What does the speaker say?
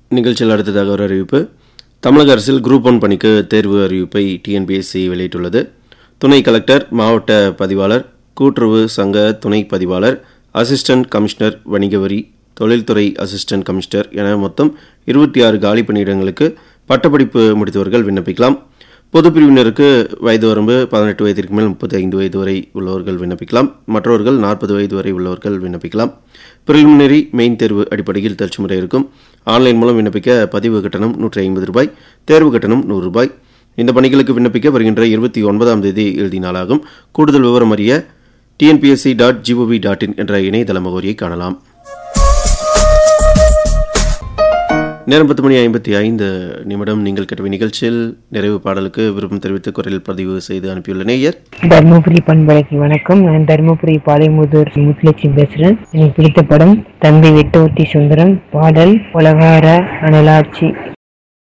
நிகழ்ச்சியில் அடுத்ததாக ஒரு அறிவிப்பு தமிழக அரசில் குரூப் ஒன் பணிக்கு தேர்வு அறிவிப்பை டிஎன்பிஎஸ்சி வெளியிட்டுள்ளது துணை கலெக்டர் மாவட்ட பதிவாளர் கூட்டுறவு சங்க துணை பதிவாளர் அசிஸ்டன்ட் கமிஷனர் வணிக வரி தொழில்துறை அசிஸ்டன்ட் கமிஷனர் என மொத்தம் இருபத்தி ஆறு காலி பணியிடங்களுக்கு பட்டப்படிப்பு முடித்தவர்கள் விண்ணப்பிக்கலாம் பொது பிரிவினருக்கு வயது வரம்பு பதினெட்டு வயதிற்கு மேல் முப்பத்தி ஐந்து வயது வரை உள்ளவர்கள் விண்ணப்பிக்கலாம் மற்றவர்கள் நாற்பது வயது வரை உள்ளவர்கள் விண்ணப்பிக்கலாம் பிரிலிமினரி மெயின் தேர்வு அடிப்படையில் தேர்ச்சி முறை இருக்கும் ஆன்லைன் மூலம் விண்ணப்பிக்க பதிவு கட்டணம் நூற்றி ஐம்பது ரூபாய் தேர்வு கட்டணம் நூறு ரூபாய் இந்த பணிகளுக்கு விண்ணப்பிக்க வருகின்ற இருபத்தி ஒன்பதாம் தேதி இறுதி நாளாகும் கூடுதல் விவரம் அறிய TNPSC dot gov dot in என்ற இணையதள முகவரியை காணலாம் நேரம் பத்து மணி ஐம்பத்தி ஐந்து நிமிடம் நீங்கள் கேட்ட நிகழ்ச்சியில் நிறைவு பாடலுக்கு விருப்பம் தெரிவித்து குரலில் பதிவு செய்து அனுப்பியுள்ள நேயர் தர்மபுரி பண்பலைக்கு வணக்கம் நான் தர்மபுரி பாளையமுதூர் முத்துலட்சுமி பேசுறேன் எனக்கு பிடித்த படம் தம்பி வெட்டோட்டி சுந்தரம் பாடல் உலகார அனலாட்சி